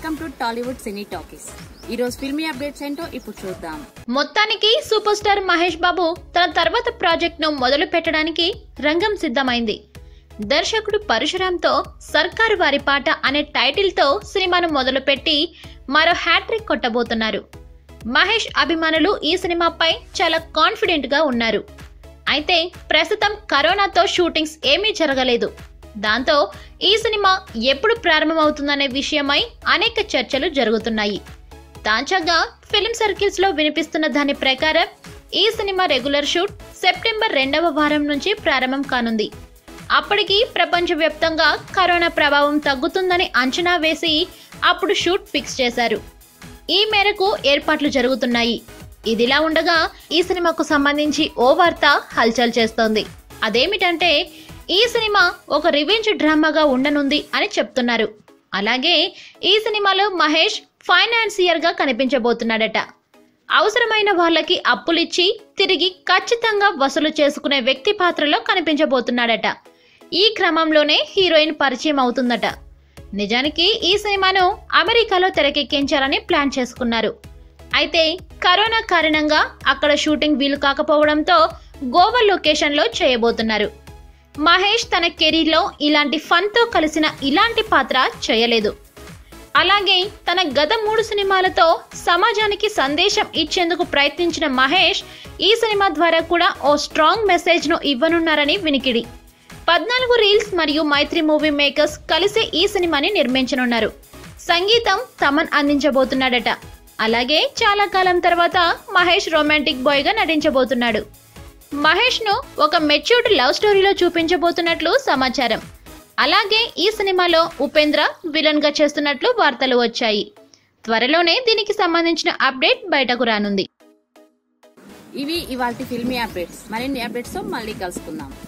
welcome to Tollywood cine talkies ఈ రోజు filmy updates ఏంటో ఇప్పుడు చూద్దాం మొత్తానికి సూపర్ స్టార్ మహేష్ బాబు తన తర్వాత ప్రాజెక్ట్ ను మొదలు పెట్టడానికి రంగం సిద్ధమైంది దర్శకుడు పరశురాంతో సర్కారు వారి పాట అనే టైటిల్ తో సినిమాను మొదలుపెట్టి మరో హ్యాట్రిక్ కొట్టబోతున్నారు మహేష్ అభిమానులు ఈ సినిమాపై చాలా కాన్ఫిడెంట్ గా ఉన్నారు అయితే ప్రస్తుతం కరోనాతో షూటింగ్స్ ఏమీ జరగలేదు దాంతో ఈ సినిమా ఎప్పుడు ప్రారంభమవుతుందనే విషయమై అనేక చర్చలు జరుగుతున్నాయి తాజాగా ఫిల్మ్ సర్కిల్స్ లో వినిపిస్తున్న దాని ప్రకారం ఈ సినిమా రెగ్యులర్ షూట్ సెప్టెంబర్ రెండవ వారం నుంచి ప్రారంభం కానుంది అప్పటికి ప్రపంచవ్యాప్తంగా కరోనా ప్రభావం తగ్గుతుందని అంచనా వేసి అప్పుడు షూట్ ఫిక్స్ చేశారు ఈ మేరకు ఏర్పాట్లు జరుగుతున్నాయి ఇదిలా ఉండగా ఈ సినిమాకు సంబంధించి ఓ వార్త హల్చల్ చేస్తోంది అదేమిటంటే ఈ సినిమా ఒక రివెంజ్ డ్రామాగా ఉండనుంది అని చెప్తున్నారు అలాగే ఈ సినిమాలో మహేష్ ఫైనాన్సియర్ గా కనిపించబోతున్నాడట అవసరమైన వాళ్ళకి అప్పులిచ్చి తిరిగి ఖచ్చితంగా వసూలు చేసుకునే వ్యక్తి పాత్రలో కనిపించబోతున్నాడట ఈ క్రమంలోనే హీరోయిన్ పరిచయం అవుతుందట నిజానికి ఈ సినిమాను అమెరికాలో తెరకెక్కించాలని ప్లాన్ చేసుకున్నారు అయితే కరోనా కారణంగా అక్కడ షూటింగ్ వీలు కాకపోవడంతో గోవా లొకేషన్లో చేయబోతున్నారు మహేష్ తన కెరీర్లో ఇలాంటి ఫన్తో కలిసిన ఇలాంటి పాత్ర చేయలేదు అలాగే తన గత మూడు సినిమాలతో సమాజానికి సందేశం ఇచ్చేందుకు ప్రయత్నించిన మహేష్ ఈ సినిమా ద్వారా కూడా ఓ స్ట్రాంగ్ మెసేజ్ను ఇవ్వనున్నారని వినికిడి పద్నాలుగు రీల్స్ మరియు మైత్రి మూవీ మేకర్స్ కలిసి ఈ సినిమాని నిర్మించనున్నారు సంగీతం తమన్ అందించబోతున్నాడట అలాగే చాలా కాలం తర్వాత మహేష్ రొమాంటిక్ బాయ్ గా నటించబోతున్నాడు మహేష్ ను ఒక మెచ్యూర్డ్ లవ్ స్టోరీలో చూపించబోతున్నట్లు సమాచారం అలాగే ఈ సినిమాలో ఉపేంద్ర విలన్ గా చేస్తున్నట్లు వార్తలు వచ్చాయి త్వరలోనే దీనికి సంబంధించిన అప్డేట్ బయటకు రానుంది ఇవి ఇవాళ ఫిల్మీ అప్డేట్స్ మరిన్ని అప్డేట్స్ తో మళ్ళీ కలుసుకుందాం